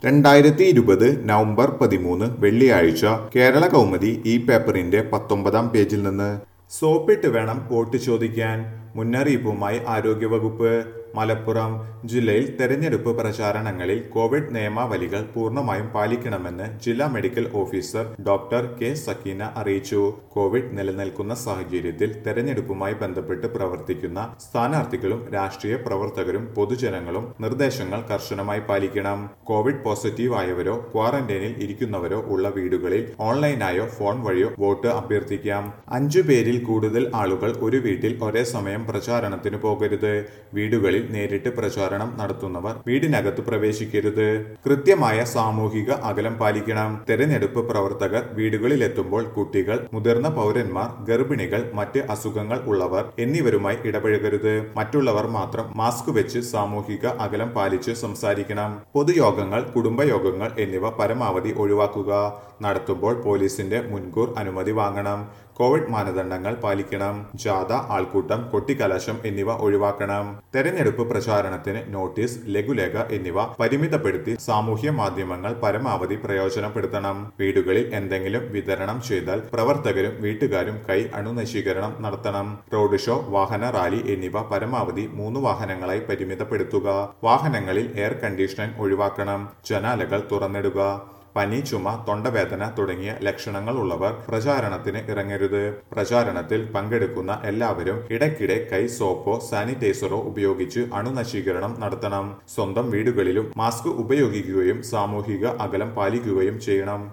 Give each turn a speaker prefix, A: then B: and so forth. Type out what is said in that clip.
A: രണ്ടായിരത്തി ഇരുപത് നവംബർ പതിമൂന്ന് വെള്ളിയാഴ്ച കേരള കൗമുദി ഈ പേപ്പറിന്റെ പത്തൊമ്പതാം പേജിൽ നിന്ന് സോപ്പിട്ട് വേണം വോട്ട് ചോദിക്കാൻ മുന്നറിയിപ്പുമായി ആരോഗ്യവകുപ്പ് മലപ്പുറം ജില്ലയിൽ തെരഞ്ഞെടുപ്പ് പ്രചാരണങ്ങളിൽ കോവിഡ് നിയമാവലികൾ പൂർണ്ണമായും പാലിക്കണമെന്ന് ജില്ലാ medical officer doctor K Sakeena അറിയിച്ചു കോവിഡ് നിലനിൽക്കുന്ന സാഹചര്യത്തിൽ തെരഞ്ഞെടുപ്പുമായി ബന്ധപ്പെട്ട് പ്രവർത്തിക്കുന്ന സ്ഥാനാർത്ഥികളും രാഷ്ട്രീയ പ്രവർത്തകരും പൊതുജനങ്ങളും നിർദ്ദേശങ്ങൾ കർശനമായി പാലിക്കണം കോവിഡ് പോസിറ്റീവ് ആയവരോ ക്വാറന്റൈനിൽ ഇരിക്കുന്നവരോ ഉള്ള വീടുകളിൽ ഓൺലൈനായോ ഫോൺ വഴിയോ വോട്ട് അഭ്യർത്ഥിക്കാം അഞ്ചു പേരിൽ കൂടുതൽ ആളുകൾ ഒരു വീട്ടിൽ ഒരേ സമയം പ്രചാരണത്തിന് പോകരുത് വീടുകളിൽ നേരിട്ട് പ്രചാരണം നടത്തുന്നവർ വീടിനകത്ത് പ്രവേശിക്കരുത് കൃത്യമായ സാമൂഹിക അകലം പാലിക്കണം തെരഞ്ഞെടുപ്പ് പ്രവർത്തകർ വീടുകളിലെത്തുമ്പോൾ കുട്ടികൾ മുതിർന്ന പൗരന്മാർ ഗർഭിണികൾ മറ്റ് അസുഖങ്ങൾ ഉള്ളവർ എന്നിവരുമായി ഇടപഴകരുത് മറ്റുള്ളവർ മാത്രം മാസ്ക് വെച്ച് സാമൂഹിക അകലം പാലിച്ച് സംസാരിക്കണം പൊതുയോഗങ്ങൾ കുടുംബയോഗങ്ങൾ എന്നിവ പരമാവധി ഒഴിവാക്കുക നടത്തുമ്പോൾ പോലീസിന്റെ മുൻകൂർ അനുമതി വാങ്ങണം കോവിഡ് മാനദണ്ഡങ്ങൾ പാലിക്കണം ജാഥ ആൾക്കൂട്ടം കൊട്ടിക്കലാശം എന്നിവ ഒഴിവാക്കണം തെരഞ്ഞെടുപ്പ് പ്രചാരണത്തിന് നോട്ടീസ് ലഘുലേഖ എന്നിവ പരിമിതപ്പെടുത്തി സാമൂഹ്യ മാധ്യമങ്ങൾ പരമാവധി പ്രയോജനപ്പെടുത്തണം വീടുകളിൽ എന്തെങ്കിലും വിതരണം ചെയ്താൽ പ്രവർത്തകരും വീട്ടുകാരും കൈ അണുനശീകരണം നടത്തണം റോഡ് ഷോ വാഹന റാലി എന്നിവ പരമാവധി മൂന്ന് വാഹനങ്ങളായി പരിമിതപ്പെടുത്തുക വാഹനങ്ങളിൽ എയർ കണ്ടീഷനിംഗ് ഒഴിവാക്കണം ജനാലകൾ തുറന്നിടുക പനി ചുമ തൊണ്ടവേദന തുടങ്ങിയ ലക്ഷണങ്ങൾ ഉള്ളവർ പ്രചാരണത്തിന് ഇറങ്ങരുത് പ്രചാരണത്തിൽ പങ്കെടുക്കുന്ന എല്ലാവരും ഇടയ്ക്കിടെ കൈ സോപ്പോ സാനിറ്റൈസറോ ഉപയോഗിച്ച് അണുനശീകരണം നടത്തണം സ്വന്തം വീടുകളിലും മാസ്ക് ഉപയോഗിക്കുകയും സാമൂഹിക അകലം പാലിക്കുകയും ചെയ്യണം